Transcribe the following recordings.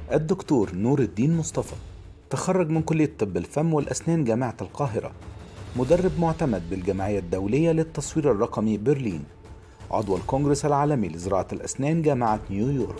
الدكتور نور الدين مصطفى تخرج من كلية طب الفم والأسنان جامعة القاهرة مدرب معتمد بالجمعية الدولية للتصوير الرقمي برلين عضو الكونغرس العالمي لزراعة الأسنان جامعة نيويورك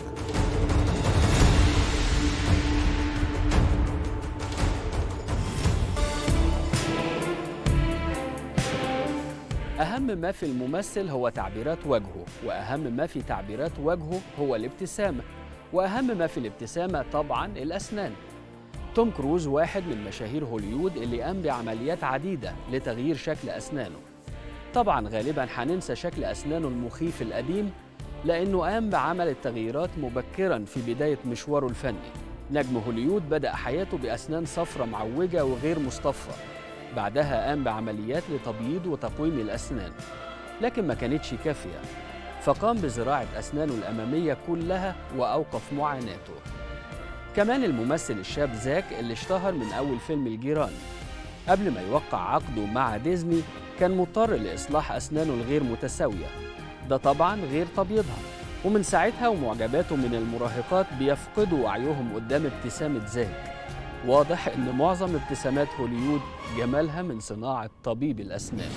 أهم ما في الممثل هو تعبيرات وجهه وأهم ما في تعبيرات وجهه هو الابتسامة وأهم ما في الابتسامة طبعا الأسنان توم كروز واحد من مشاهير هوليود اللي قام بعمليات عديدة لتغيير شكل أسنانه طبعا غالبا هننسى شكل أسنانه المخيف القديم لأنه قام بعمل التغييرات مبكرا في بداية مشواره الفني نجم هوليود بدأ حياته بأسنان صفرة معوجة وغير مصطفى بعدها قام بعمليات لتبييض وتقويم الأسنان لكن ما كانتش كافية فقام بزراعة أسنانه الأمامية كلها وأوقف معاناته كمان الممثل الشاب زاك اللي اشتهر من أول فيلم الجيران قبل ما يوقع عقده مع ديزني كان مضطر لإصلاح أسنانه الغير متساوية ده طبعا غير تبييضها ومن ساعتها ومعجباته من المراهقات بيفقدوا وعيهم قدام ابتسامة زاك واضح ان معظم ابتسامات هوليود جمالها من صناعه طبيب الاسنان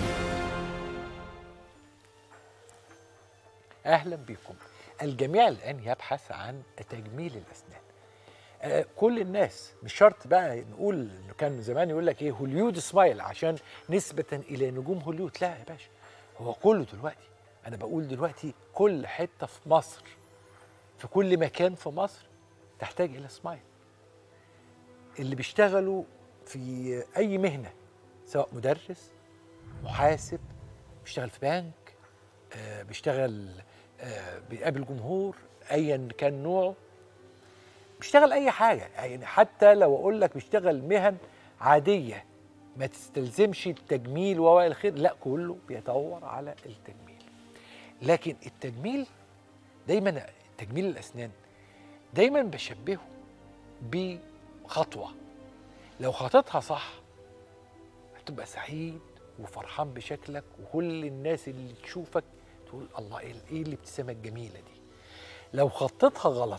اهلا بكم الجميع الان يبحث عن تجميل الاسنان آه، كل الناس مش شرط بقى نقول انه كان زمان يقول لك ايه هوليود سمايل عشان نسبة الى نجوم هوليود لا يا باشا هو كله دلوقتي انا بقول دلوقتي كل حتة في مصر في كل مكان في مصر تحتاج الى سمايل اللي بيشتغلوا في اي مهنه سواء مدرس محاسب بيشتغل في بنك آه، بيشتغل آه، بيقابل جمهور ايا كان نوعه بيشتغل اي حاجه يعني حتى لو اقول لك بيشتغل مهن عاديه ما تستلزمش التجميل والى الخير لا كله بيدور على التجميل لكن التجميل دايما تجميل الاسنان دايما بشبهه ب خطوة لو خطيتها صح هتبقى سعيد وفرحان بشكلك وكل الناس اللي تشوفك تقول الله ايه إيه الابتسامة الجميلة دي لو خطيتها غلط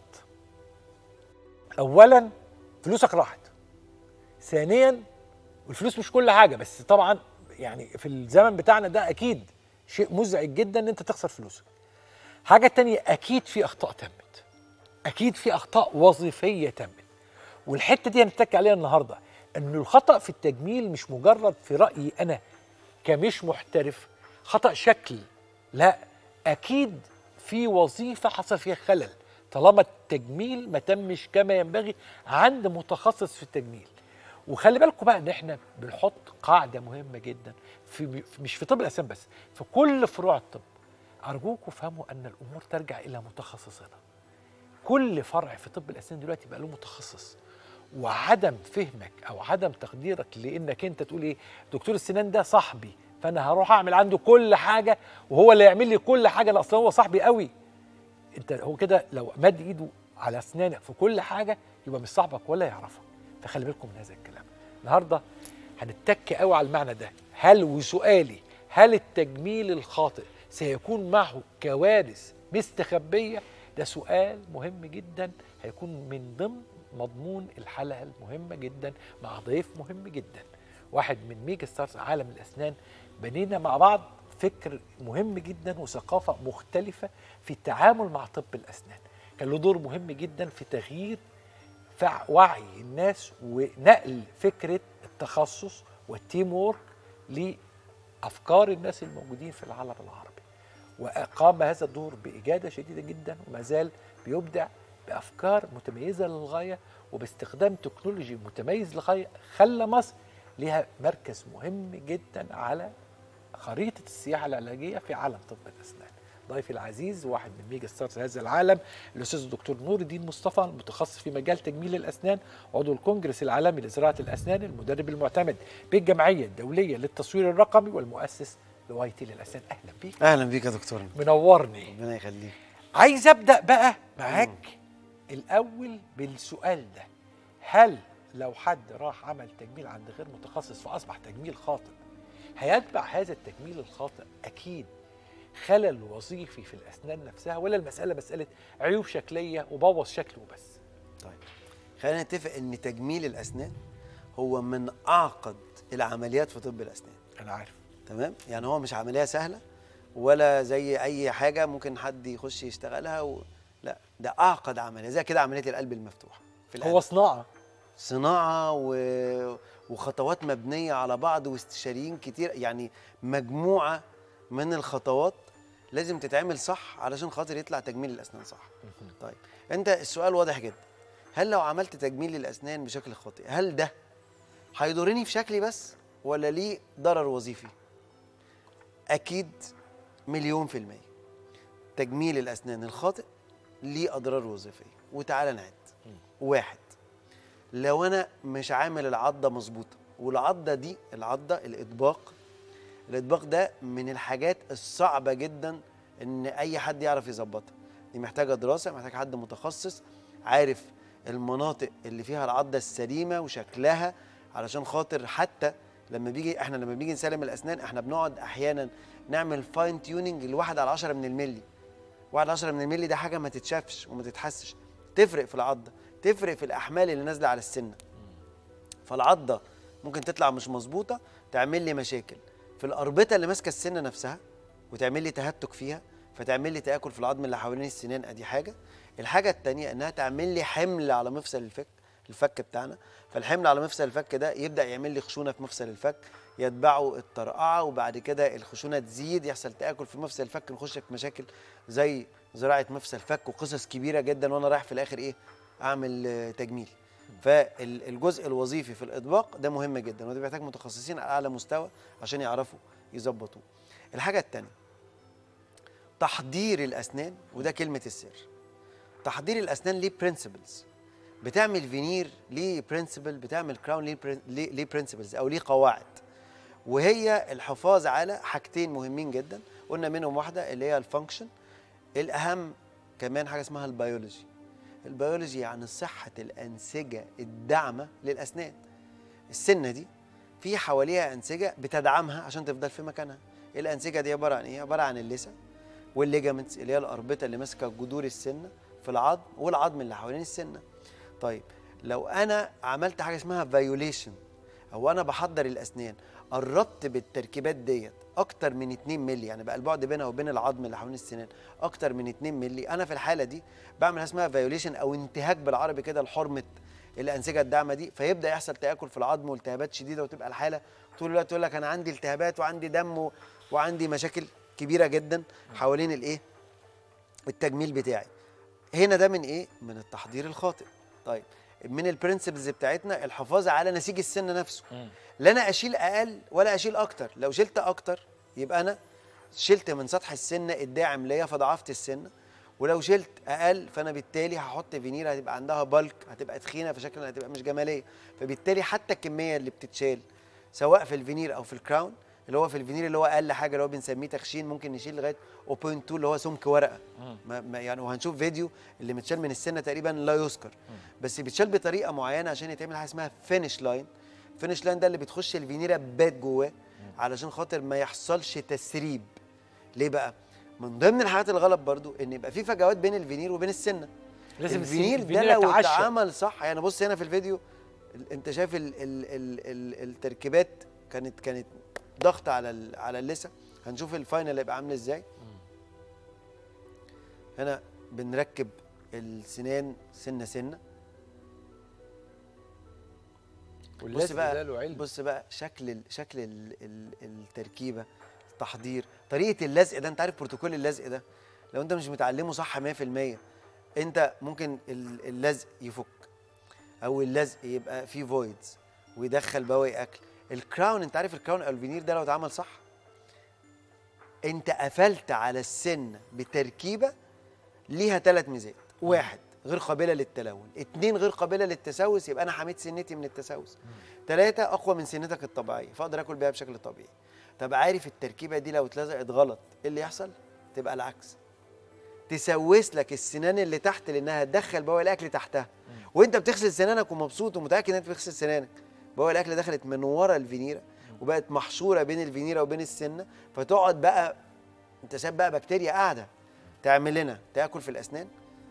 أولا فلوسك راحت ثانيا والفلوس مش كل حاجة بس طبعا يعني في الزمن بتاعنا ده أكيد شيء مزعج جدا إن أنت تخسر فلوسك حاجة تانية أكيد في أخطاء تمت أكيد في أخطاء وظيفية تمت والحته دي هنتك عليها النهارده ان الخطا في التجميل مش مجرد في رايي انا كمش محترف خطا شكل لا اكيد في وظيفه حصل فيها خلل طالما التجميل ما تمش كما ينبغي عند متخصص في التجميل وخلي بالكم بقى ان احنا بنحط قاعده مهمه جدا في مش في طب الاسنان بس في كل فروع الطب ارجوكم فهموا ان الامور ترجع الى متخصصنا كل فرع في طب الاسنان دلوقتي بقى له متخصص وعدم فهمك او عدم تقديرك لانك انت تقول ايه دكتور السنان ده صاحبي فانا هروح اعمل عنده كل حاجه وهو اللي يعمل لي كل حاجه لا اصل هو صاحبي قوي انت هو كده لو مد ايده على اسنانك في كل حاجه يبقى مش صاحبك ولا يعرفك فخلي بالكم من هذا الكلام النهارده هنتك قوي على المعنى ده هل وسؤالي هل التجميل الخاطئ سيكون معه كوارث مستخبيه ده سؤال مهم جدا هيكون من ضمن مضمون الحلقه المهمه جدا مع ضيف مهم جدا واحد من ميجا ستارز عالم الاسنان بنينا مع بعض فكر مهم جدا وثقافه مختلفه في التعامل مع طب الاسنان كان له دور مهم جدا في تغيير وعي الناس ونقل فكره التخصص والتيم وورك لافكار الناس الموجودين في العالم العربي وقام هذا الدور باجاده شديده جدا وما زال بيبدع بافكار متميزه للغايه وباستخدام تكنولوجي متميز للغايه خلى مصر لها مركز مهم جدا على خريطه السياحه العلاجيه في عالم طب الاسنان. ضيفي العزيز واحد من ميجا ستارز هذا العالم الاستاذ الدكتور نور الدين مصطفى المتخصص في مجال تجميل الاسنان عضو الكونجرس العالمي لزراعه الاسنان المدرب المعتمد بالجمعيه الدوليه للتصوير الرقمي والمؤسس لواي تي للاسنان اهلا بيك اهلا بيك يا دكتور منورني ربنا يخليك عايز ابدا بقى معاك الاول بالسؤال ده هل لو حد راح عمل تجميل عند غير متخصص فاصبح تجميل خاطئ هيتبع هذا التجميل الخاطئ اكيد خلل وظيفي في الاسنان نفسها ولا المساله مساله عيوب شكليه وبوظ شكله وبس طيب خلينا نتفق ان تجميل الاسنان هو من اعقد العمليات في طب الاسنان انا عارف تمام يعني هو مش عمليه سهله ولا زي اي حاجه ممكن حد يخش يشتغلها و... لا ده اعقد عمليه زي كده عمليه القلب المفتوح في القلب. هو صناعه صناعه و... وخطوات مبنيه على بعض واستشاريين كتير يعني مجموعه من الخطوات لازم تتعمل صح علشان خاطر يطلع تجميل الاسنان صح طيب انت السؤال واضح جدا هل لو عملت تجميل للاسنان بشكل خاطئ هل ده هيضرني في شكلي بس ولا ليه ضرر وظيفي اكيد مليون في المية تجميل الاسنان الخاطئ ليه اضرار وظيفيه وتعالى نعد واحد لو انا مش عامل العضه مظبوطه والعضه دي العضه الاطباق الاطباق ده من الحاجات الصعبه جدا ان اي حد يعرف يظبطها دي محتاجه دراسه محتاج حد متخصص عارف المناطق اللي فيها العضه السليمه وشكلها علشان خاطر حتى لما بيجي احنا لما بنيجي نسلم الاسنان احنا بنقعد احيانا نعمل فاين تيوننج لواحد على 10 من الملي واحد على 10 من الملي ده حاجه ما تتشافش وما تتحسش تفرق في العضه تفرق في الاحمال اللي نازله على السنه فالعضه ممكن تطلع مش مظبوطه تعمل لي مشاكل في الاربطه اللي ماسكه السنه نفسها وتعمل لي تهتك فيها فتعمل لي تاكل في العظم اللي حوالين السنان ادي حاجه الحاجه الثانيه انها تعمل لي حمل على مفصل الفك الفك بتاعنا فالحمل على مفصل الفك ده يبدا يعمل لي خشونه في مفصل الفك يتبعه الطرقعه وبعد كده الخشونه تزيد يحصل تاكل في مفصل الفك نخش في مشاكل زي زراعه مفصل الفك وقصص كبيره جدا وانا رايح في الاخر ايه اعمل آه، تجميل فالجزء الوظيفي في الاطباق ده مهم جدا وده بيحتاج متخصصين على اعلى مستوى عشان يعرفوا يظبطوه الحاجه الثانيه تحضير الاسنان وده كلمه السر تحضير الاسنان ليه برنسبلز بتعمل فينير ليه برنسبل بتعمل كراون ليه برن- ليه ليه برنسبلز او ليه قواعد وهي الحفاظ على حاجتين مهمين جدا قلنا منهم واحده اللي هي الفانكشن الاهم كمان حاجه اسمها البيولوجي البيولوجي يعني صحه الانسجه الداعمه للاسنان السنه دي في حواليها انسجه بتدعمها عشان تفضل في مكانها الانسجه دي عباره عن ايه عباره عن اللثه والليجامنتس اللي هي الاربطه اللي ماسكه جذور السنه في العظم والعظم اللي حوالين السنه طيب لو انا عملت حاجه اسمها فايوليشن او انا بحضر الاسنان قربت بالتركيبات ديت اكتر من 2 مللي يعني بقى البعد بينها وبين العظم اللي حوالين السنان اكتر من 2 مللي انا في الحاله دي بعمل حاجه اسمها فايوليشن او انتهاك بالعربي كده لحرمه الانسجه الداعمه دي فيبدا يحصل تاكل في العظم والتهابات شديده وتبقى الحاله طول الوقت تقول لك انا عندي التهابات وعندي دم و... وعندي مشاكل كبيره جدا حوالين الايه التجميل بتاعي هنا ده من ايه من التحضير الخاطئ طيب من البرنسبلز بتاعتنا الحفاظ على نسيج السن نفسه لا انا اشيل اقل ولا اشيل اكتر لو شلت اكتر يبقى انا شلت من سطح السنه الداعم ليا فضعفت السنه ولو شلت اقل فانا بالتالي هحط فينير هتبقى عندها بالك هتبقى تخينه فشكلها هتبقى مش جماليه فبالتالي حتى الكميه اللي بتتشال سواء في الفينير او في الكراون اللي هو في الفينير اللي هو اقل حاجه اللي هو بنسميه تخشين ممكن نشيل لغايه 0.2 اللي هو سمك ورقه ما ما يعني وهنشوف فيديو اللي متشال من السنه تقريبا لا يذكر بس بيتشال بطريقه معينه عشان يتعمل حاجه اسمها فينش لاين فينش لاين ده اللي بتخش الفينيره بات جواه علشان خاطر ما يحصلش تسريب ليه بقى من ضمن الحاجات الغلط برضو ان يبقى في فجوات بين الفينير وبين السنه لازم الفينير ده الفينير لو يتعشى. اتعمل صح يعني بص هنا في الفيديو ال- انت شايف ال ال ال ال التركيبات كانت كانت ضغط على ال على اللثه هنشوف الفاينل هيبقى عامل ازاي هنا بنركب السنان سنه سنه بص واللزق ده بقى له علم بص بقى شكل ال شكل ال ال التركيبه التحضير طريقه اللزق ده انت عارف بروتوكول اللزق ده لو انت مش متعلمه صح 100% انت ممكن ال- اللزق يفك او اللزق يبقى فيه فويدز ويدخل بواقي اكل الكراون انت عارف الكراون او الفينير ده لو اتعمل صح انت قفلت على السن بتركيبه ليها ثلاث ميزات واحد غير قابله للتلون اتنين غير قابله للتسوس يبقى انا حميت سنتي من التسوس ثلاثة اقوى من سنتك الطبيعيه فاقدر اكل بيها بشكل طبيعي طب عارف التركيبه دي لو اتلزقت غلط ايه اللي يحصل تبقى العكس تسوس لك السنان اللي تحت لانها تدخل بواقي الاكل تحتها وانت بتغسل سنانك ومبسوط ومتاكد ان انت بتغسل سنانك بواقي الاكل دخلت من ورا الفينيره وبقت محشوره بين الفينيره وبين السنه فتقعد بقى انت شايف بقى بكتيريا قاعده تعمل لنا تاكل في الاسنان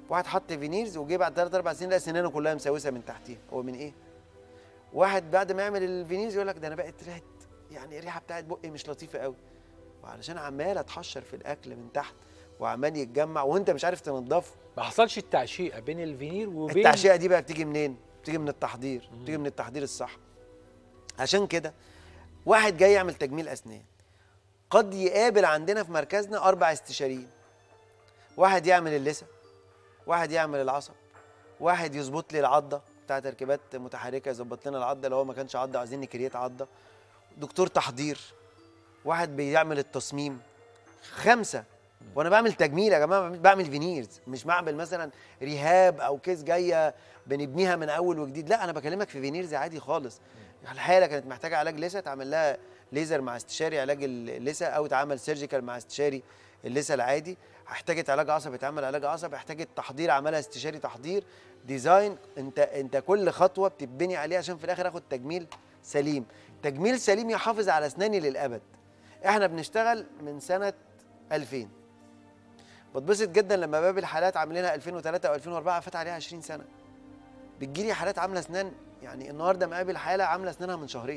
واحد حط فينيرز وجه بعد ثلاث اربع سنين لقى سنانه كلها مسوسه من تحتيها هو من ايه واحد بعد ما يعمل الفينيرز يقول لك ده انا بقت ريحه يعني الريحه بتاعت بقي مش لطيفه قوي وعلشان عمال اتحشر في الاكل من تحت وعمال يتجمع وانت مش عارف تنضفه ما حصلش التعشيقه بين الفينير وبين التعشيقه دي بقى بتيجي منين بتيجي من التحضير بتيجي من التحضير الصح عشان كده واحد جاي يعمل تجميل اسنان قد يقابل عندنا في مركزنا اربع استشاريين واحد يعمل اللثه واحد يعمل العصب واحد يظبط لي العضه بتاع تركيبات متحركه يظبط لنا العضه لو هو ما كانش عضه عايزين نكريت عضه دكتور تحضير واحد بيعمل التصميم خمسه وانا بعمل تجميل يا جماعه بعمل فينيرز مش بعمل مثلا ريهاب او كيس جايه بنبنيها من اول وجديد لا انا بكلمك في فينيرز عادي خالص الحاله كانت محتاجه علاج لثه تعمل لها ليزر مع استشاري علاج اللثه او تعمل سيرجيكال مع استشاري اللثه العادي احتاجت علاج عصب اتعمل علاج عصب احتاجت تحضير عملها استشاري تحضير ديزاين انت انت كل خطوه بتبني عليها عشان في الاخر اخد تجميل سليم تجميل سليم يحافظ على اسناني للابد احنا بنشتغل من سنه 2000 بتبسط جدا لما بقابل حالات عاملينها 2003 او 2004 فات عليها 20 سنه بتجيلي حالات عامله اسنان يعني النهارده مقابل حاله عامله اسنانها من شهرين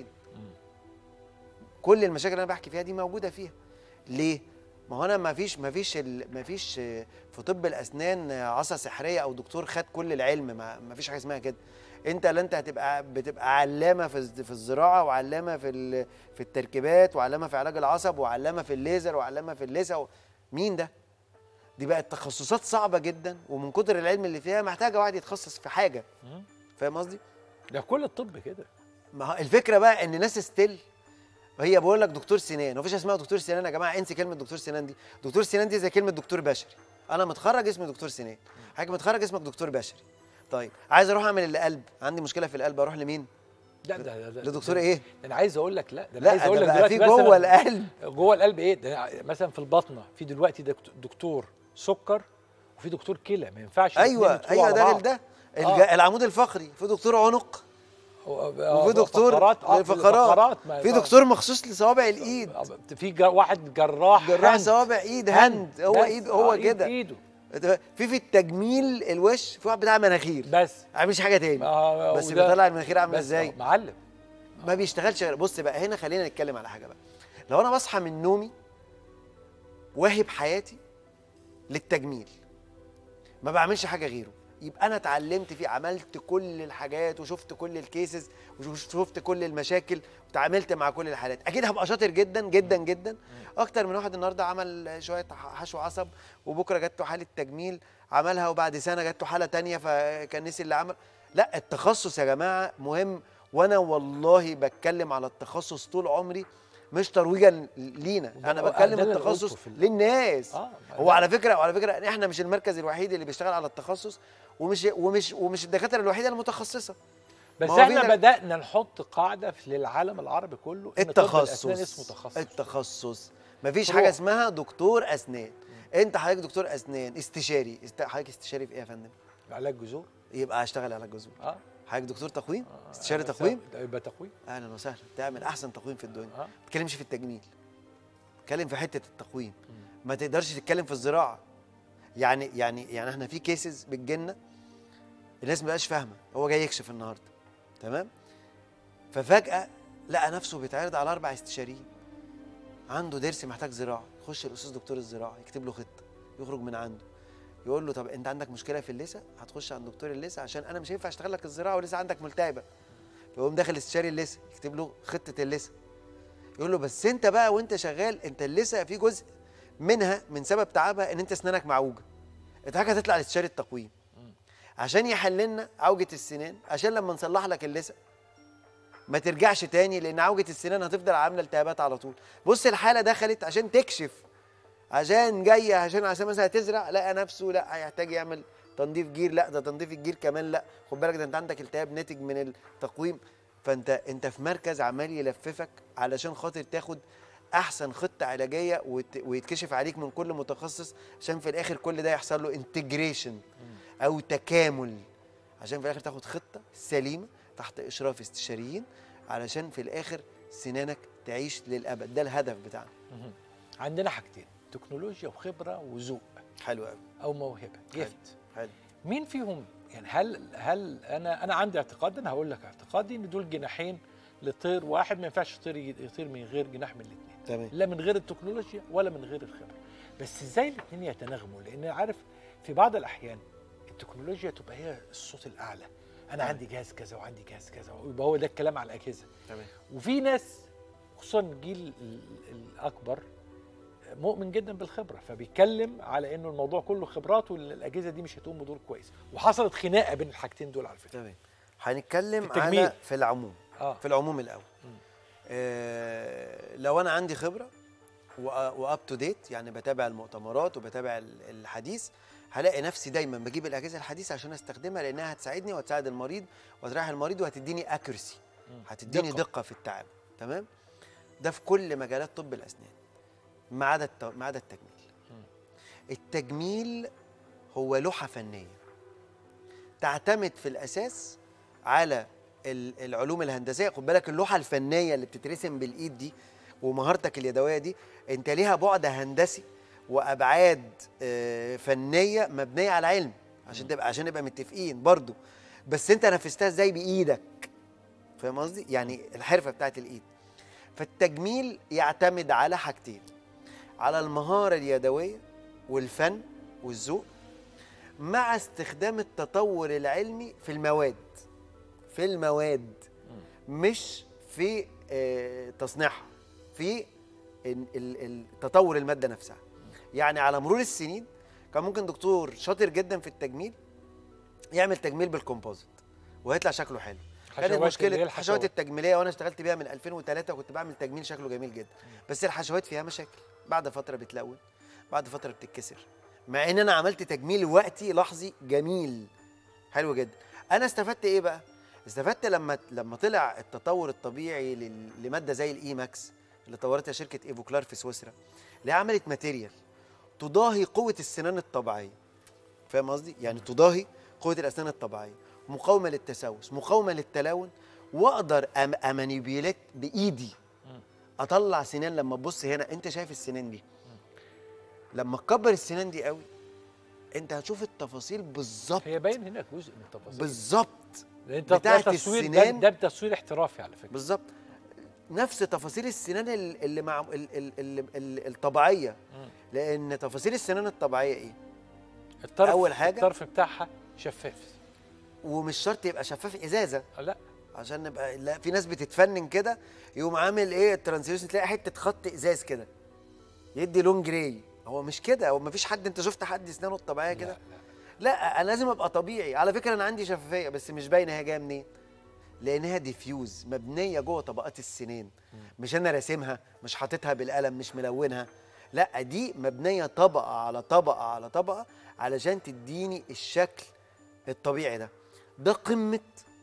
كل المشاكل اللي انا بحكي فيها دي موجوده فيها ليه ما هو انا ما فيش ما فيش ما فيش في طب الاسنان عصا سحريه او دكتور خد كل العلم ما, ما فيش حاجه اسمها كده انت لا انت هتبقى بتبقى علامه في في الزراعه وعلامه في في التركيبات وعلامه في علاج العصب وعلامه في الليزر وعلامه في اللثه مين ده دي بقت تخصصات صعبه جدا ومن كتر العلم اللي فيها محتاجه واحد يتخصص في حاجه فاهم قصدي ده كل الطب كده ما هو الفكره بقى ان ناس ستيل هي بقول لك دكتور سنان مفيش اسمها دكتور سنان يا جماعه انسي كلمه دكتور سنان دي دكتور سنان دي زي كلمه دكتور بشري انا متخرج اسمي دكتور سنان حضرتك متخرج اسمك دكتور بشري طيب عايز اروح اعمل القلب عندي مشكله في القلب اروح لمين لا ده ده لدكتور ايه انا عايز اقول لك لا ده انا لا عايز اقول ده لك بقى في دلوقتي جوه مثلا القلب جوه القلب ايه ده مثلا في البطنه في دلوقتي دكت- دكتور سكر وفي دكتور كلى ما ينفعش الاتنين ايوه يدخلوا ايوه على ده غير بعض. ده الج- آه. العمود الفقري في دكتور عنق آه، وفي دكتور فقرات آه، للفقرات ما- في آه. دكتور مخصوص لصوابع الايد في جا- واحد جراح جراح هند. صوابع ايد هند هو بس. ايد هو آه، إيد- كده ايده في في التجميل الوش في واحد بتاع مناخير بس ما عملش حاجه تاني آه، بس وده- بيطلع المناخير عامله بس ازاي آه، معلم ما بيشتغلش غير بص بقى هنا خلينا نتكلم على حاجه بقى لو انا بصحى من نومي واهب حياتي للتجميل ما بعملش حاجه غيره يبقى انا اتعلمت فيه عملت كل الحاجات وشفت كل الكيسز وشفت كل المشاكل وتعاملت مع كل الحالات اكيد هبقى شاطر جدا جدا جدا اكتر من واحد النهارده عمل شويه حشو عصب وبكره جات له حاله تجميل عملها وبعد سنه جات له حاله تانية فكان نسي اللي عمل لا التخصص يا جماعه مهم وانا والله بتكلم على التخصص طول عمري مش ترويجا لينا وده- انا ده بتكلم اللي أنا التخصص قلته في ال- للناس آه، هو ده- على فكره وعلى فكره احنا مش المركز الوحيد اللي بيشتغل على التخصص ومش ومش ومش الدكاتره الوحيده المتخصصه بس ما هو احنا فينا- بدانا نحط قاعده في للعالم العربي كله ان طب التخصص الاسنان اسمه تخصص التخصص مفيش فروع. حاجه اسمها دكتور اسنان انت حضرتك دكتور اسنان استشاري است- حضرتك استشاري في ايه يا فندم علاج جذور يبقى اشتغل على جذور اه حضرتك دكتور تقويم آه، استشاري آه، تقويم ده يبقى تقويم اهلا وسهلا تعمل احسن تقويم في الدنيا اه ما تتكلمش في التجميل اتكلم في حته التقويم ما تقدرش تتكلم في الزراعه يعني يعني يعني احنا في كيسز بتجيلنا الناس ما بقاش فاهمه هو جاي يكشف النهارده تمام ففجاه لقى نفسه بيتعرض على اربع استشاريين عنده ضرس محتاج زراعه يخش الاستاذ دكتور الزراعه يكتب له خطه يخرج من عنده يقول له طب انت عندك مشكله في اللثه هتخش عند دكتور اللثه عشان انا مش هينفع اشتغل لك الزراعه ولسه عندك ملتهبه فيقوم داخل استشاري اللثه يكتب له خطه اللثه يقول له بس انت بقى وانت شغال انت اللثه في جزء منها من سبب تعبها ان انت اسنانك معوجه انت حاجه هتطلع لاستشاري التقويم عشان يحل لنا عوجه السنان عشان لما نصلح لك اللثه ما ترجعش تاني لان عوجه السنان هتفضل عامله التهابات على طول بص الحاله دخلت عشان تكشف عشان جايه عشان عشان مثلا هتزرع لقى نفسه لا هيحتاج يعمل تنظيف جير لا ده تنظيف الجير كمان لا خد بالك ده انت عندك التهاب ناتج من التقويم فانت انت في مركز عمال يلففك علشان خاطر تاخد احسن خطه علاجيه وت- ويتكشف عليك من كل متخصص عشان في الاخر كل ده يحصل له انتجريشن او تكامل عشان في الاخر تاخد خطه سليمه تحت اشراف استشاريين علشان في الاخر سنانك تعيش للابد ده الهدف بتاعنا عندنا حاجتين تكنولوجيا وخبره وذوق حلو قوي او موهبه حلو. جفت حلو مين فيهم يعني هل هل انا انا عندي اعتقاد انا هقول لك اعتقادي ان دول جناحين لطير واحد ما ينفعش يطير يطير من غير جناح من الاثنين تمام لا من غير التكنولوجيا ولا من غير الخبره بس ازاي الاثنين يتناغموا لان عارف في بعض الاحيان التكنولوجيا تبقى هي الصوت الاعلى انا عندي جهاز كذا وعندي جهاز كذا ويبقى هو ده الكلام على الاجهزه تمام وفي ناس خصوصا الجيل ال- الاكبر مؤمن جدا بالخبره فبيتكلم على انه الموضوع كله خبرات والاجهزه دي مش هتقوم بدور كويس وحصلت خناقه بين الحاجتين دول على فكره تمام هنتكلم في التجميل. على في العموم اه في العموم الاول آه لو انا عندي خبره واب تو ديت يعني بتابع المؤتمرات وبتابع ال- الحديث هلاقي نفسي دايما بجيب الاجهزه الحديثه عشان استخدمها لانها هتساعدني وهتساعد المريض وهتريح المريض وهتديني اكيرسي هتديني دقة. دقه. في التعامل تمام ده في كل مجالات طب الاسنان ما عدا الت- ما عدا التجميل التجميل هو لوحه فنيه تعتمد في الاساس على ال- العلوم الهندسيه خد بالك اللوحه الفنيه اللي بتترسم بالايد دي ومهارتك اليدويه دي انت ليها بعد هندسي وابعاد آه، فنيه مبنيه على علم عشان تبقى عشان نبقى متفقين برضو بس انت نفذتها ازاي بايدك فاهم قصدي يعني الحرفه بتاعت الايد فالتجميل يعتمد على حاجتين على المهاره اليدويه والفن والذوق مع استخدام التطور العلمي في المواد في المواد مش في آه، تصنيعها في ال- ال- ال- تطور الماده نفسها يعني على مرور السنين كان ممكن دكتور شاطر جدا في التجميل يعمل تجميل بالكومبوزيت وهيطلع شكله حلو كانت حشوات اللي هي مشكله الحشوات. الحشوات التجميليه وانا اشتغلت بيها من 2003 وكنت بعمل تجميل شكله جميل جدا بس الحشوات فيها مشاكل بعد فتره بتلون بعد فتره بتتكسر مع ان انا عملت تجميل وقتي لحظي جميل حلو جدا انا استفدت ايه بقى استفدت لما لما طلع التطور الطبيعي لل- لماده زي الاي ماكس اللي طورتها شركه ايفوكلار في سويسرا اللي هي عملت ماتيريال تضاهي قوه السنان الطبيعيه فاهم قصدي يعني تضاهي قوه الاسنان الطبيعيه مقاومه للتسوس مقاومه للتلون واقدر أم امانيبيوليت بايدي اطلع سنان لما تبص هنا انت شايف السنان دي لما تكبر السنان دي قوي انت هتشوف التفاصيل بالظبط هي باين هنا جزء من التفاصيل بالظبط لأن انت ده بتاعت تصوير ده, السنان. ده تصوير احترافي على فكره بالظبط نفس تفاصيل السنان ال- اللي مع ال- ال- ال- ال- الطبيعيه لان تفاصيل السنان الطبيعيه ايه الطرف أول حاجة- الطرف بتاعها شفاف ومش شرط يبقى شفاف ازازه آه، لا عشان نبقى لا في ناس بتتفنن كده يقوم عامل ايه الترانسليوشن تلاقي حته خط ازاز كده يدي لون جراي هو مش كده هو مفيش حد انت شفت حد اسنانه الطبيعيه كده لا انا لازم ابقى طبيعي على فكره انا عندي شفافيه بس مش باينه هي جايه منين لانها ديفيوز مبنيه جوه طبقات السنين مش انا راسمها مش حاططها بالقلم مش ملونها لا دي مبنيه طبقه على طبقه على طبقه علشان تديني الشكل الطبيعي ده ده قمه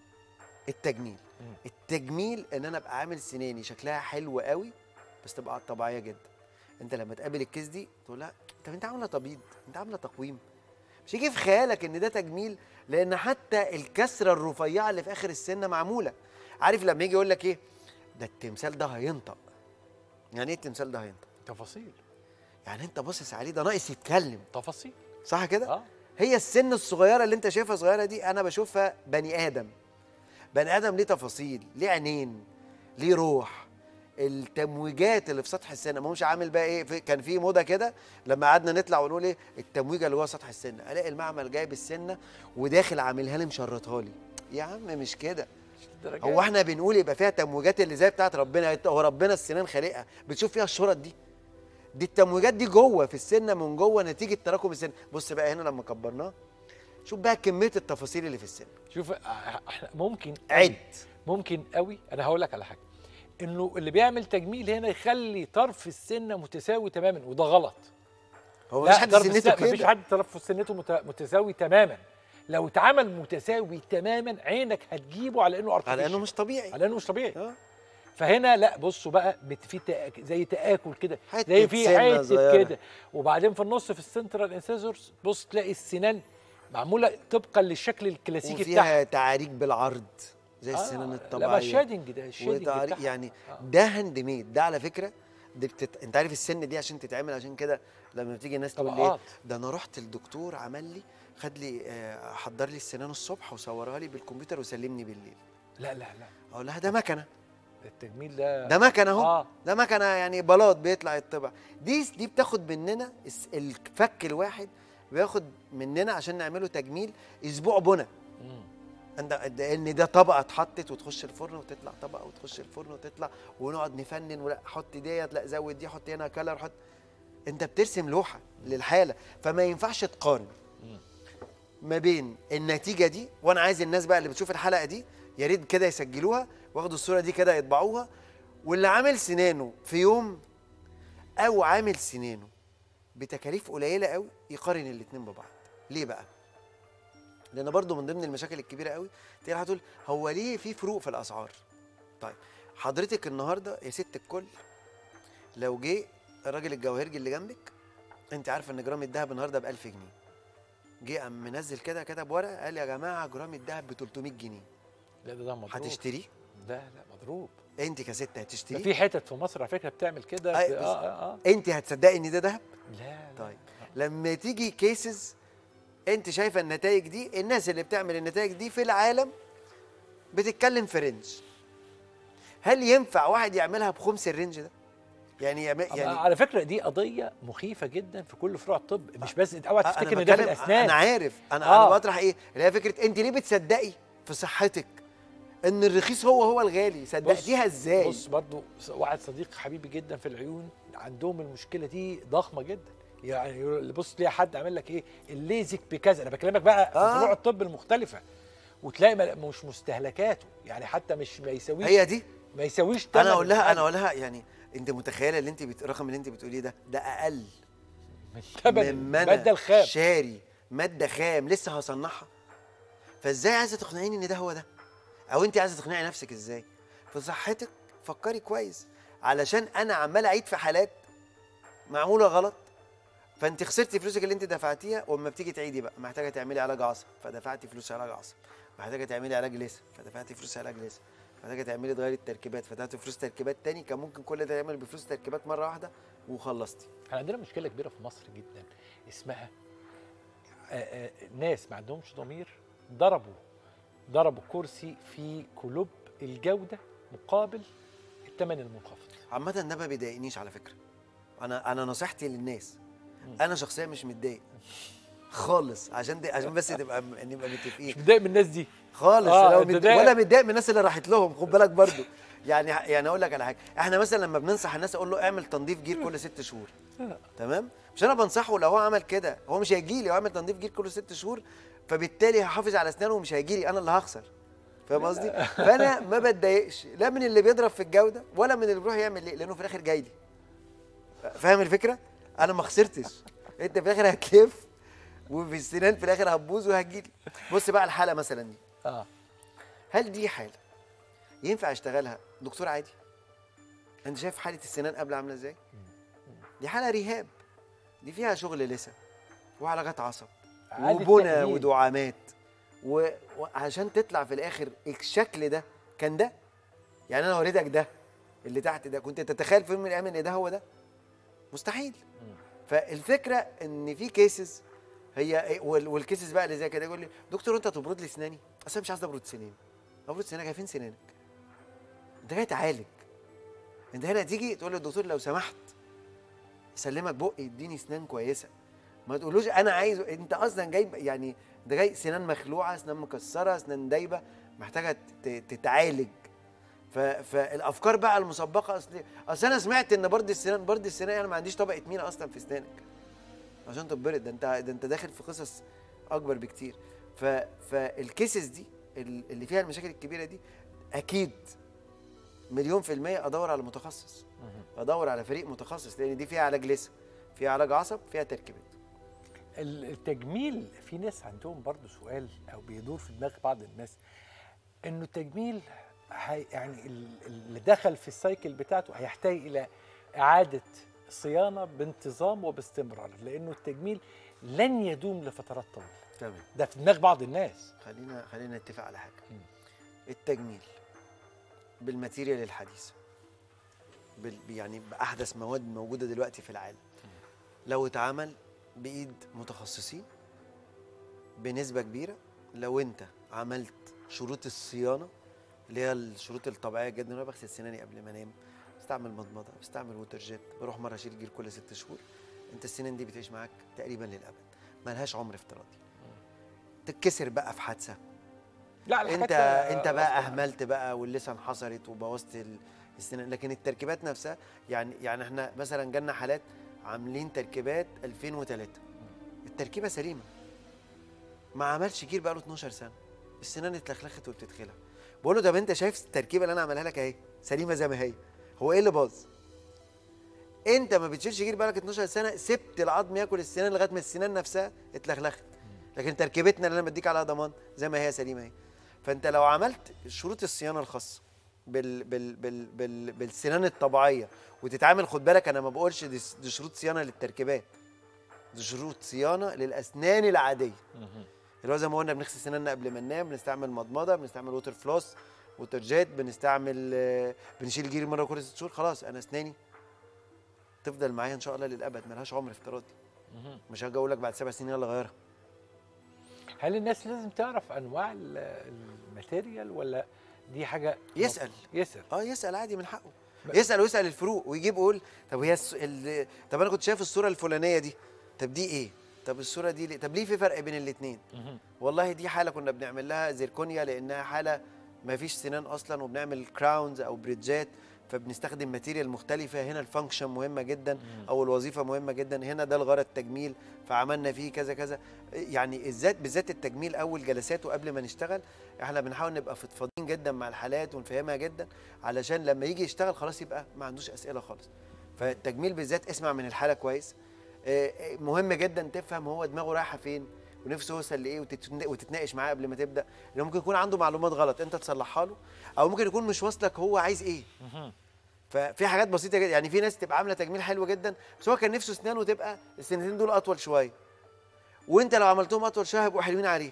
التجميل التجميل ان انا ابقى عامل سناني شكلها حلو قوي بس تبقى طبيعيه جدا انت لما تقابل الكيس دي تقول لا طب انت عامله تبييض انت عامله تقويم مش يجي في خيالك ان ده تجميل لان حتى الكسره الرفيعه اللي في اخر السنه معموله عارف لما يجي يقول لك ايه ده التمثال ده هينطق يعني ايه التمثال ده هينطق تفاصيل يعني انت باصص عليه ده ناقص يتكلم تفاصيل صح كده اه هي السن الصغيره اللي انت شايفها صغيره دي انا بشوفها بني ادم بني ادم ليه تفاصيل ليه عينين ليه روح التمويجات اللي في سطح السنه ما هوش عامل بقى ايه في كان في موضه كده لما قعدنا نطلع ونقول ايه التمويجه اللي جوه سطح السنه الاقي المعمل جايب السنه وداخل عاملها لي مشرطها لي يا عم مش كده درجات. هو احنا بنقول يبقى فيها تمويجات اللي زي بتاعت ربنا هو ربنا السنان خالقها بتشوف فيها الشرط دي دي التمويجات دي جوه في السنه من جوه نتيجه تراكم السن بص بقى هنا لما كبرناه شوف بقى كميه التفاصيل اللي في السن شوف آه، احنا ممكن عد ممكن قوي انا هقول لك على حاجه انه اللي بيعمل تجميل هنا يخلي طرف السنه متساوي تماما وده غلط هو لا، مفيش حد طرف سنته السنة- مفيش كده حد طرف سنته مت- متساوي تماما لو اتعمل متساوي تماما عينك هتجيبه على انه artificial. على انه مش طبيعي على انه مش طبيعي اه فهنا لا بصوا بقى بت- في تآك زي تآكل كده حتة زي في سنة حته صغيرة. كده وبعدين في النص في السنترال انسيزورز بص تلاقي السنان معموله طبقا للشكل الكلاسيكي بتاعها وفيها تعاريج بالعرض زي آه، السنان لا ما الطبيعيه الشادنج ده الشادنج وتعاريج بتاعها يعني آه. ده هاند ميد ده على فكره دي بتت... انت عارف السن دي عشان تتعمل عشان كده لما بتيجي الناس تقول لي طبقات. ده انا رحت الدكتور عمل لي خد لي آه، حضر لي السنان الصبح وصورها لي بالكمبيوتر وسلمني بالليل لا لا لا اقول لها ده مكنه التجميل ده ده مكنه اهو اه ده مكنه يعني بلاط بيطلع يطبع دي دي بتاخد مننا الس- الفك الواحد بياخد مننا عشان نعمله تجميل اسبوع بنا مم. عند- ده- ان ده طبقه اتحطت وتخش الفرن وتطلع طبقه وتخش الفرن وتطلع ونقعد نفنن ولا حط ديت لا زود دي حط هنا كلر حط انت بترسم لوحه للحاله فما ينفعش تقارن مم. ما بين النتيجه دي وانا عايز الناس بقى اللي بتشوف الحلقه دي يا ريت كده يسجلوها واخدوا الصوره دي كده يطبعوها واللي عامل سنانه في يوم او عامل سنانه بتكاليف قليله قوي يقارن الاتنين ببعض ليه بقى لان برضو من ضمن المشاكل الكبيره قوي تلاقي هتقول هو ليه في فروق في الاسعار طيب حضرتك النهارده يا ست الكل لو جه الراجل الجواهرجي اللي جنبك انت عارفه ان جرام الذهب النهارده ب 1000 جنيه جه قام منزل كده كتب ورقه قال يا جماعه جرام الذهب ب 300 جنيه لا ده ده مضروب هتشتريه لا لا مضروب انت كست ده هتشتريه في حتت في مصر على فكره بتعمل كده أي- ب- اه اه اه انت هتصدقي ان ده ذهب لا لا طيب لما تيجي كيسز انت شايفه النتائج دي الناس اللي بتعمل النتائج دي في العالم بتتكلم في رينج هل ينفع واحد يعملها بخمس الرينج ده يعني يعمل يعني يعني على فكره دي قضيه مخيفه جدا في كل فروع الطب مش بس اوعى أنا تفتكر ان ده في بتكلم- الاسنان انا عارف انا آه. انا بطرح ايه اللي هي فكره انت ليه بتصدقي في صحتك ان الرخيص هو هو الغالي صدقتيها ازاي بص برضو واحد صديق حبيبي جدا في العيون عندهم المشكله دي ضخمه جدا يعني يقول- بص تلاقي حد عامل لك ايه الليزك بكذا انا بكلمك بقى في آه. فروع الطب المختلفه وتلاقي ما- مش مستهلكاته يعني حتى مش ما يساويش هي دي ما يساويش تمن انا اقول لها الحاجة. انا اقول لها يعني انت متخيله اللي انت بت... الرقم اللي انت بتقوليه ده ده اقل من تمن مما الماده انا الخام شاري ماده خام لسه هصنعها فازاي عايزه تقنعيني ان ده هو ده او انت عايزه تقنعي نفسك ازاي في صحتك فكري كويس علشان انا عمال اعيد في حالات معموله غلط فانت خسرتي فلوسك اللي انت دفعتيها واما بتيجي تعيدي بقى محتاجه تعملي علاج عصب فدفعتي فلوس علاج عصب محتاجه تعملي علاج لسه فدفعتي فلوس علاج لسه محتاجه تعملي تغيري التركيبات فدفعتي فلوس تركيبات تاني كان ممكن كل ده يعمل بفلوس تركيبات مره واحده وخلصتي احنا عندنا مشكله كبيره في مصر جدا اسمها آه، آه، ناس ما عندهمش ضمير ضربوا ضربوا كرسي في كلوب الجوده مقابل الثمن المنخفض عامة ده ما بيضايقنيش على فكرة أنا أنا نصيحتي للناس أنا شخصيا مش متضايق خالص عشان دي عشان بس تبقى نبقى مش متفقين متضايق من الناس دي خالص آه، لو أنت مت... ضايق. ولا متضايق من الناس اللي راحت لهم خد بالك برضو يعني يعني اقول لك على حاجه احنا مثلا لما بننصح الناس اقول له اعمل تنظيف جير كل ست شهور تمام مش انا بنصحه لو هو عمل كده هو مش هيجي لي هو عمل تنظيف جير كل ست شهور فبالتالي هحافظ على اسنانه ومش هيجي لي انا اللي هخسر فاهم قصدي فانا ما بتضايقش لا من اللي بيضرب في الجوده ولا من اللي بيروح يعمل ليه لانه في الاخر جاي لي فاهم الفكره انا ما خسرتش انت في الاخر هتلف وفي السنان في الاخر هتبوظ وهتجيلي بص بقى الحاله مثلا دي اه هل دي حاله ينفع اشتغلها دكتور عادي انت شايف حاله السنان قبل عامله ازاي دي حاله رهاب دي فيها شغل لسه وعلاجات عصب إعادة وبنى تأهيل. ودعامات و- وعشان تطلع في الاخر الشكل ده كان ده يعني انا وريتك ده اللي تحت ده كنت تتخيل في يوم من الايام ان ده هو ده مستحيل فالفكره ان في كيسز هي وال- والكيسز بقى اللي زي كده يقول لي دكتور انت تبرد لي اسناني اصل أنا مش عايز ابرد سناني ابرد سنانك هي فين سنانك انت جاي تعالج انت هنا تيجي تقول للدكتور لو سمحت يسلمك بق يديني اسنان كويسه ما تقولوش انا عايز انت اصلا جايب يعني ده جاي سنان مخلوعه اسنان مكسره اسنان دايبه محتاجه ت- تتعالج ف... فالافكار بقى المسبقه اصل اصل انا سمعت ان برد السنان برد السنان انا ما عنديش طبقه مينا اصلا في اسنانك عشان تتبرد ده انت ده انت داخل في قصص اكبر بكتير ف... فالكيسز دي ال- اللي فيها المشاكل الكبيره دي اكيد مليون في المية ادور على متخصص ادور على فريق متخصص لان دي فيها علاج لسه فيها علاج عصب فيها تركيبات التجميل في ناس عندهم برضو سؤال او بيدور في دماغ بعض الناس انه التجميل هي يعني ال- اللي دخل في السايكل بتاعته هيحتاج الى اعاده صيانه بانتظام وباستمرار لانه التجميل لن يدوم لفترات طويله تمام ده في دماغ بعض الناس خلينا خلينا نتفق على حاجه مم. التجميل بالماتيريال الحديثه بال يعني باحدث مواد موجوده دلوقتي في العالم لو اتعمل بايد متخصصين بنسبه كبيره لو انت عملت شروط الصيانه اللي هي الشروط الطبيعيه جدا انا بغسل سناني قبل ما انام بستعمل مضمضه بستعمل ووتر جيت بروح مره اشيل جير كل ست شهور انت السنان دي بتعيش معاك تقريبا للابد ملهاش عمر افتراضي تتكسر بقى في حادثه لا انت الحاجات- انت بقى اهملت بقى واللسه انحصرت وبوظت ال- السنان لكن التركيبات نفسها يعني يعني احنا مثلا جالنا حالات عاملين تركيبات 2003 التركيبه سليمه ما عملش جير بقى له 12 سنه السنان اتلخلخت وبتتخلع بقول له طب انت شايف التركيبه اللي انا عاملها لك اهي سليمه زي ما هي هو ايه اللي باظ انت ما بتشيلش جير بقالك 12 سنه سبت العظم ياكل السنان لغايه ما السنان نفسها اتلخلخت لكن تركيبتنا اللي انا بديك عليها ضمان زي ما هي سليمه اهي فانت لو عملت شروط الصيانه الخاصه بال بال بال بال بالسنان الطبيعيه وتتعامل خد بالك انا ما بقولش دي, دي شروط صيانه للتركيبات دي شروط صيانه للاسنان العاديه اللي هو زي ما قلنا بنغسل سناننا قبل ما ننام بنستعمل مضمضه بنستعمل ووتر فلوس ووتر جيت بنستعمل آه، بنشيل جيري مره كل ست شهور خلاص انا اسناني تفضل معايا ان شاء الله للابد ملهاش عمر افتراضي مش هاجي اقول لك بعد سبع سنين يلا غيرها هل الناس لازم تعرف انواع ال- الماتيريال ولا دي حاجه يسال يسال اه يسال عادي من حقه ب- يسال ويسال الفروق ويجيب يقول طب هي الس... ال... طب انا كنت شايف الصوره الفلانيه دي طب دي ايه طب الصوره دي ليه؟ طب ليه في فرق بين الاثنين والله دي حاله كنا بنعمل لها زيركونيا لانها حاله ما فيش سنان اصلا وبنعمل كراونز او بريدجات فبنستخدم ماتيريال مختلفه هنا الفانكشن مهمه جدا او الوظيفه مهمه جدا هنا ده الغرض تجميل فعملنا فيه كذا كذا يعني بالذات بالذات التجميل اول جلسات وقبل ما نشتغل احنا بنحاول نبقى فضفاضين جدا مع الحالات ونفهمها جدا علشان لما يجي يشتغل خلاص يبقى ما عندوش اسئله خالص فالتجميل بالذات اسمع من الحاله كويس آه، آه، مهم جدا تفهم هو دماغه رايحه فين ونفسه يوصل لايه وتتن- وتتناقش معاه قبل ما تبدا لان ممكن يكون عنده معلومات غلط انت تصلحها له او ممكن يكون مش واصلك هو عايز ايه ففي حاجات بسيطه جدا يعني في ناس تبقى عامله تجميل حلو جدا بس هو كان نفسه اسنانه تبقى السنتين دول اطول شويه وانت لو عملتهم اطول شويه هيبقوا حلوين عليه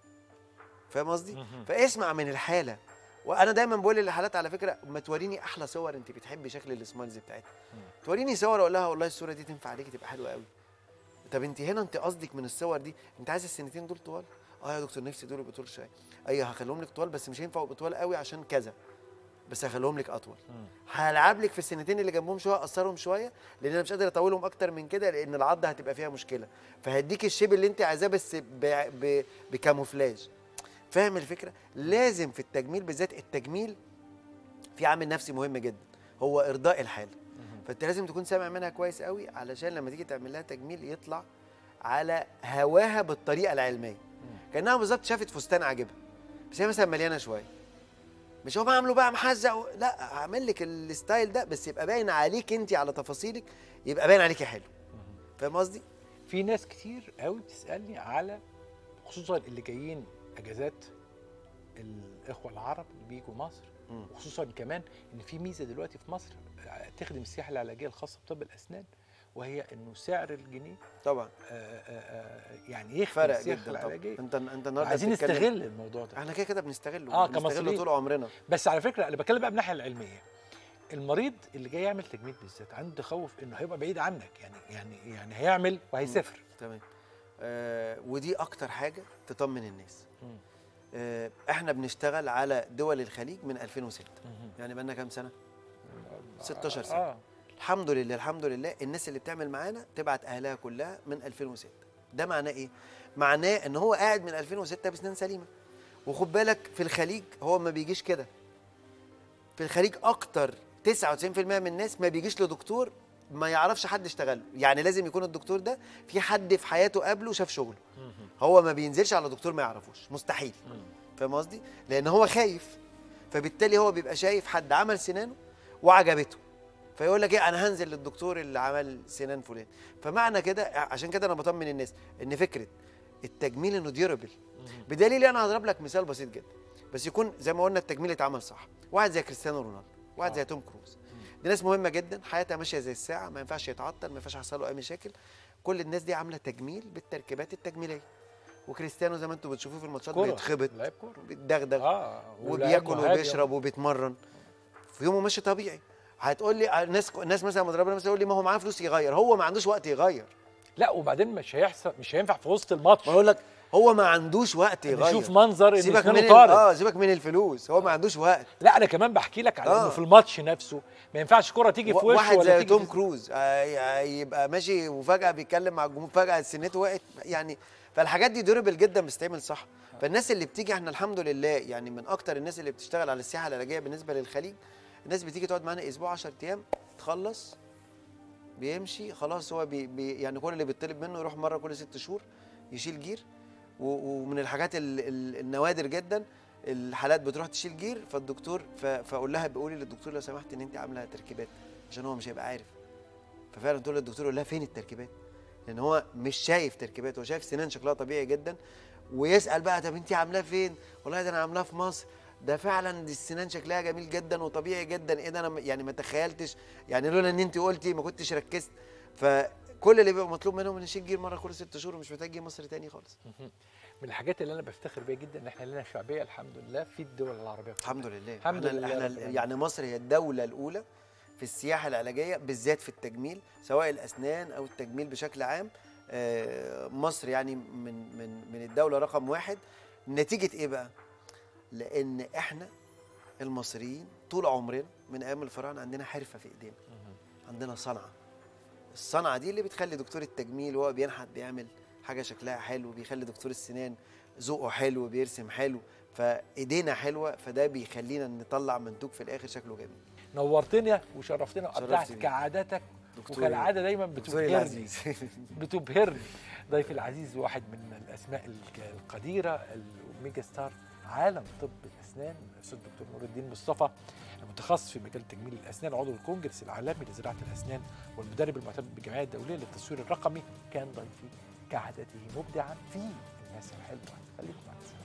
فاهم قصدي فاسمع من الحاله وانا دايما بقول للحالات على فكره ما توريني احلى صور انت بتحبي شكل السمايلز بتاعتها توريني صور اقول لها والله الصوره دي تنفع عليكي تبقى حلوه قوي طب انت هنا انت قصدك من الصور دي انت عايزه السنتين دول طوال اه يا دكتور نفسي دول يبقوا طول شويه ايوه هخليهم لك طوال بس مش هينفعوا يبقوا طوال قوي عشان كذا بس هخليهم لك اطول هلعب لك في السنتين اللي جنبهم شويه اقصرهم شويه لان انا مش قادر اطولهم اكتر من كده لان العضه هتبقى فيها مشكله فهديك الشيب اللي انت عايزاه بس ب... ب... بكاموفلاج فاهم الفكره لازم في التجميل بالذات التجميل في عامل نفسي مهم جدا هو ارضاء الحاله فانت لازم تكون سامع منها كويس قوي علشان لما تيجي تعمل لها تجميل يطلع على هواها بالطريقه العلميه كانها بالظبط شافت فستان عاجبها بس هي مثلا مليانه شويه مش هو بعمله بقى محزق و... لا هعمل لك الستايل ده بس يبقى باين عليك انت على تفاصيلك يبقى باين عليكي حلو فاهم قصدي؟ في ناس كتير قوي بتسالني على خصوصا اللي جايين اجازات الاخوه العرب اللي بيجوا مصر مم. وخصوصا كمان ان في ميزه دلوقتي في مصر تخدم السياحه العلاجيه الخاصه بطب الاسنان وهي انه سعر الجنيه طبعا آه، آه، آه، يعني يخدم فرق السياحه جدا طبعا العلاجيه انت انت النهارده عايزين بتتكلم- نستغل الموضوع ده احنا كده كده بنستغله آه، بنستغله كمصريين. طول عمرنا بس على فكره انا بتكلم بقى من الناحيه العلميه المريض اللي جاي يعمل تجميل بالذات عنده تخوف انه هيبقى بعيد عنك يعني يعني يعني هيعمل وهيسافر تمام آه ودي اكتر حاجه تطمن الناس مم. آه احنا بنشتغل على دول الخليج من 2006 مهم. يعني بقالنا كام سنه 16 سنه اه الحمد لله الحمد لله الناس اللي بتعمل معانا تبعت اهلها كلها من 2006 ده معناه ايه معناه ان هو قاعد من 2006 بسنان سليمه وخد بالك في الخليج هو ما بيجيش كده في الخليج اكتر 99% من الناس ما بيجيش لدكتور ما يعرفش حد اشتغل له. يعني لازم يكون الدكتور ده في حد في حياته قبله شاف شغله هو ما بينزلش على دكتور ما يعرفوش مستحيل فاهم قصدي لان هو خايف فبالتالي هو بيبقى شايف حد عمل سنانه وعجبته فيقول لك ايه انا هنزل للدكتور اللي عمل سنان فلان فمعنى كده عشان كده انا بطمن الناس ان فكره التجميل انه ديورابل بدليل انا هضرب لك مثال بسيط جدا بس يكون زي ما قلنا التجميل اتعمل صح واحد زي كريستيانو رونالدو واحد آه. زي توم كروز دي ناس مهمه جدا حياتها ماشيه زي الساعه ما ينفعش يتعطل ما ينفعش يحصل له اي مشاكل كل الناس دي عامله تجميل بالتركيبات التجميليه وكريستيانو زي ما انتم بتشوفوه في الماتشات كرة. بيتخبط لعيب كوره بيتدغدغ اه وبياكل ولاعب مهاجم. وبيشرب وبيتمرن في يومه ماشي طبيعي هتقول لي الناس الناس مثلا مضربه مثلا يقول لي ما هو معاه فلوس يغير هو ما عندوش وقت يغير لا وبعدين مش هيحصل مش هينفع في وسط الماتش ما يقول لك هو ما عندوش وقت يغير نشوف منظر ان سيبك اسنانه من ال- طارت اه سيبك من الفلوس هو ما عندوش وقت لا انا كمان بحكي لك على آه. انه في الماتش نفسه ما ينفعش كرة تيجي في و- وشه واحد ولا زي تيجي توم في كروز آه، ي- يبقى ماشي وفجاه بيتكلم مع الجمهور فجاه سنته وقعت يعني فالحاجات دي دوربل جدا بس تعمل صح فالناس اللي بتيجي احنا الحمد لله يعني من اكتر الناس اللي بتشتغل على السياحه العلاجيه بالنسبه للخليج الناس بتيجي تقعد معانا اسبوع 10 ايام تخلص بيمشي خلاص هو بي بي يعني كل اللي بيطلب منه يروح مره كل ست شهور يشيل جير و- ومن الحاجات ال ال النوادر جدا الحالات بتروح تشيل جير فالدكتور ف- فاقول لها بقولي للدكتور لو سمحت ان انت عامله تركيبات عشان هو مش هيبقى عارف ففعلا تقول للدكتور يقول لها فين التركيبات لان هو مش شايف تركيبات هو شايف سنان شكلها طبيعي جدا ويسال بقى طب انت عاملاه فين والله ده انا عاملاه في مصر ده فعلا دي السنان شكلها جميل جدا وطبيعي جدا ايه ده انا م- يعني ما تخيلتش يعني لولا ان انت قلتي ما كنتش ركزت فكل اللي بيبقى مطلوب منهم ان يشيل جير مره كل ست شهور ومش محتاج يجي مصر تاني خالص من الحاجات اللي انا بفتخر بيها جدا ان احنا لنا شعبيه الحمد لله في الدول العربيه كلها. الحمد لله الحمد احنا لله احنا رب العالمين. يعني مصر هي الدوله الاولى في السياحه العلاجيه بالذات في التجميل سواء الاسنان او التجميل بشكل عام آه، مصر يعني من من من الدوله رقم واحد نتيجه ايه بقى؟ لان احنا المصريين طول عمرنا من ايام الفراعنه عندنا حرفه في ايدينا عندنا صنعه الصنعه دي اللي بتخلي دكتور التجميل وهو بينحت بيعمل حاجه شكلها حلو بيخلي دكتور السنان ذوقه حلو بيرسم حلو فايدينا حلوه فده بيخلينا نطلع منتوج في الاخر شكله جميل نورتنا وشرفتنا شرفت وابدعت بيك. كعادتك دكتور- وكالعاده دايما دكتوري بتبهرني العزيز بتبهرني ضيفي العزيز واحد من الاسماء الك- القديره الميجا ستار عالم طب الاسنان الاستاذ الدكتور نور الدين مصطفى المتخصص في مجال تجميل الاسنان عضو الكونجرس العالمي لزراعه الاسنان والمدرب المعتمد بالجمعيه الدوليه للتصوير الرقمي كان ضيفي كعادته مبدعا في الناس الحلوه خليكم معنا